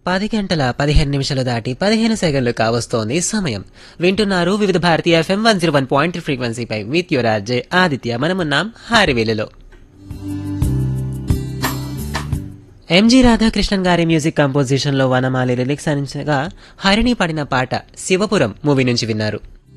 పది గంటల పదిహేను నిమిషాలు దాటి పదిహేను సెకండ్లు కావస్తోంది సమయం వింటున్నారు వివిధ భారతీయ FM one zero one point ఫ్రీక్వెన్సీపై విత్ యువర్ ఆర్జే ఆదిత్య మనమున్నాం హారివేలులో ఎంజి రాధాకృష్ణన్ గారి మ్యూజిక్ కంపోజిషన్ లో వనమాలి లిరిక్స్ అందించగా హరిణి పడిన పాట శివపురం మూవీ నుంచి విన్నారు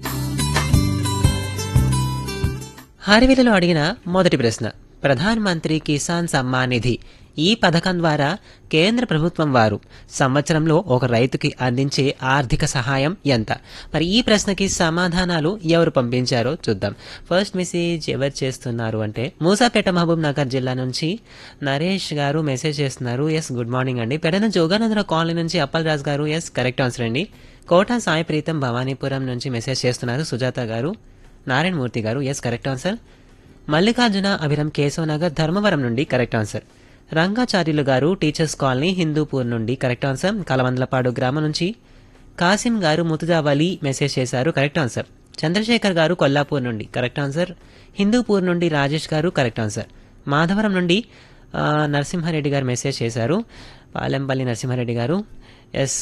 హారివేలలో అడిగిన మొదటి ప్రశ్న ప్రధాన్ మంత్రి కిసాన్ సమ్మాన్ నిధి ఈ పథకం ద్వారా కేంద్ర ప్రభుత్వం వారు సంవత్సరంలో ఒక రైతుకి అందించే ఆర్థిక సహాయం ఎంత మరి ఈ ప్రశ్నకి సమాధానాలు ఎవరు పంపించారో చూద్దాం ఫస్ట్ మెసేజ్ ఎవరు చేస్తున్నారు అంటే మూసాపేట మహబూబ్ నగర్ జిల్లా నుంచి నరేష్ గారు మెసేజ్ చేస్తున్నారు ఎస్ గుడ్ మార్నింగ్ అండి పెడన జోగానందర కాలనీ నుంచి అప్పల్ రాజ్ గారు ఎస్ కరెక్ట్ ఆన్సర్ అండి కోట సాయి ప్రీతం భవానీపురం నుంచి మెసేజ్ చేస్తున్నారు Sujatha garu Narayanamurthy garu yes correct answer Mallikarjuna Abhiram Keshav Nagar Dharmavaram నుండి కరెక్ట్ ఆన్సర్ రంగాచార్యులు గారు టీచర్స్ కాలనీ హిందూపూర్ నుండి కరెక్ట్ ఆన్సర్ కలవందలపాడు గ్రామం నుంచి కాసిం గారు ముతుజావలి మెసేజ్ చేశారు కరెక్ట్ ఆన్సర్ చంద్రశేఖర్ గారు కొల్లాపూర్ నుండి కరెక్ట్ ఆన్సర్ హిందూపూర్ నుండి రాజేష్ గారు కరెక్ట్ ఆన్సర్ మాధవరం నుండి ఆ, నరసింహారెడ్డి గారు మెసేజ్ చేశారు పాలెంపల్లి నరసింహారెడ్డి గారు ఎస్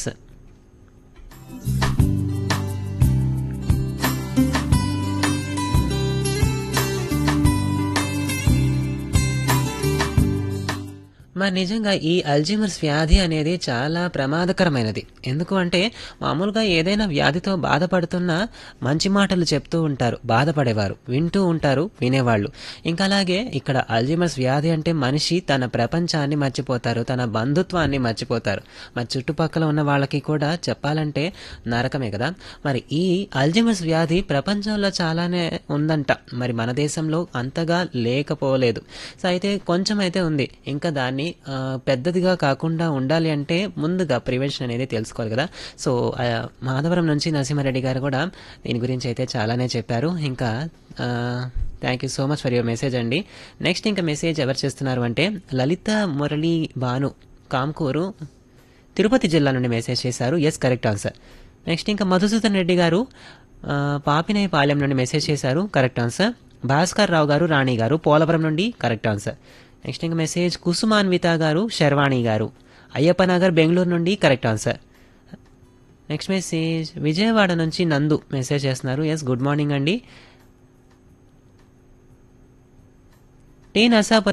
మరి నిజంగా ఈ అల్జీమర్స్ వ్యాధి అనేది చాలా ప్రమాదకరమైనది ఎందుకు అంటే మామూలుగా ఏదైనా వ్యాధితో బాధపడుతున్నా మంచి మాటలు చెప్తూ ఉంటారు బాధపడేవారు వింటూ ఉంటారు వినేవాళ్ళు ఇంకా అలాగే ఇక్కడ అల్జీమర్స్ వ్యాధి అంటే మనిషి తన ప్రపంచాన్ని మర్చిపోతారు తన బంధుత్వాన్ని మర్చిపోతారు మరి చుట్టుపక్కల ఉన్న వాళ్ళకి కూడా చెప్పాలంటే నరకమే కదా మరి ఈ అల్జీమర్స్ వ్యాధి ప్రపంచంలో చాలానే ఉందంట మరి మన దేశంలో అంతగా లేకపోలేదు సో అయితే కొంచెం అయితే ఉంది ఇంకా దాన్ని ఆ, పెద్దదిగా కాకుండా ఉండాలి అంటే ముందుగా ప్రివెన్షన్ అనేది తెలుసుకోవాలి కదా సో ఆ, మాధవరం నుంచి నరసింహారెడ్డి గారు కూడా దీని గురించి అయితే చాలానే చెప్పారు ఇంకా thank you so much for your message అండి నెక్స్ట్ ఇంకా మెసేజ్ ఎవరు చేస్తున్నారు అంటే లలిత మురళి భాను కాంకూరు తిరుపతి జిల్లా నుండి మెసేజ్ చేశారు ఎస్ కరెక్ట్ ఆన్సర్ నెక్స్ట్ ఇంకా మధుసూదన్ రెడ్డి గారు ఆ, పాపినేయపాలెం నుండి మెసేజ్ చేశారు కరెక్ట్ ఆన్సర్ భాస్కర్ రావు గారు రాణి గారు పోలవరం నుండి కరెక్ట్ ఆన్సర్ నెక్స్ట్ ఇంకా మెసేజ్ కుసుమాన్విత గారు శర్వాణి గారు అయ్యప్ప నగర్ బెంగళూరు నుండి correct answer next message Vijayawada నుంచి నందు మెసేజ్ చేస్తున్నారు ఎస్ గుడ్ మార్నింగ్ అండి టీ నర్సాపురం